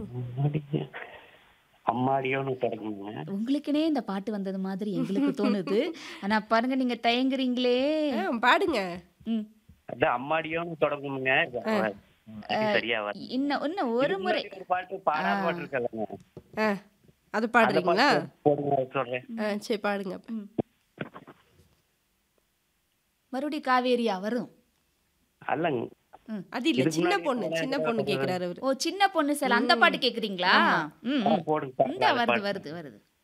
அம்மாடியோ அம்மாடியோன்னு தொடங்குங்க உங்களுக்குனே இந்த பாட்டு வந்தது மாதிரி எங்களுக்கு தோணுது ஆனா பாருங்க நீங்க தயங்குறீங்களே ஆ, பாடுங்க ம். அதான் அம்மாடியோன்னு தொடங்குங்க அது சரியா வர இன்னும் இன்னும் ஒரு முறை ஒரு பாட்டு பாடா பாட்டு இருக்கல்லங்க ஆ, அது அந்த பாடுறீங்களா பாட்டு போடுங்க சொல்றேன் ஆ, சரி பாடுங்க அப்ப. ம். மறுபடி காவேரியா வரும் அல்லங்க அது இல்ல இதுக்கு சின்ன முன்னாடி பொண்ணு போன சின்ன பொண்ணு கேக்குறாரு அவரு ஓ சின்ன பொண்ணு சார் அந்த பாட்டு கேக்குறீங்களா ம் ஆ, போடுங்க இந்த வருது வருது வருது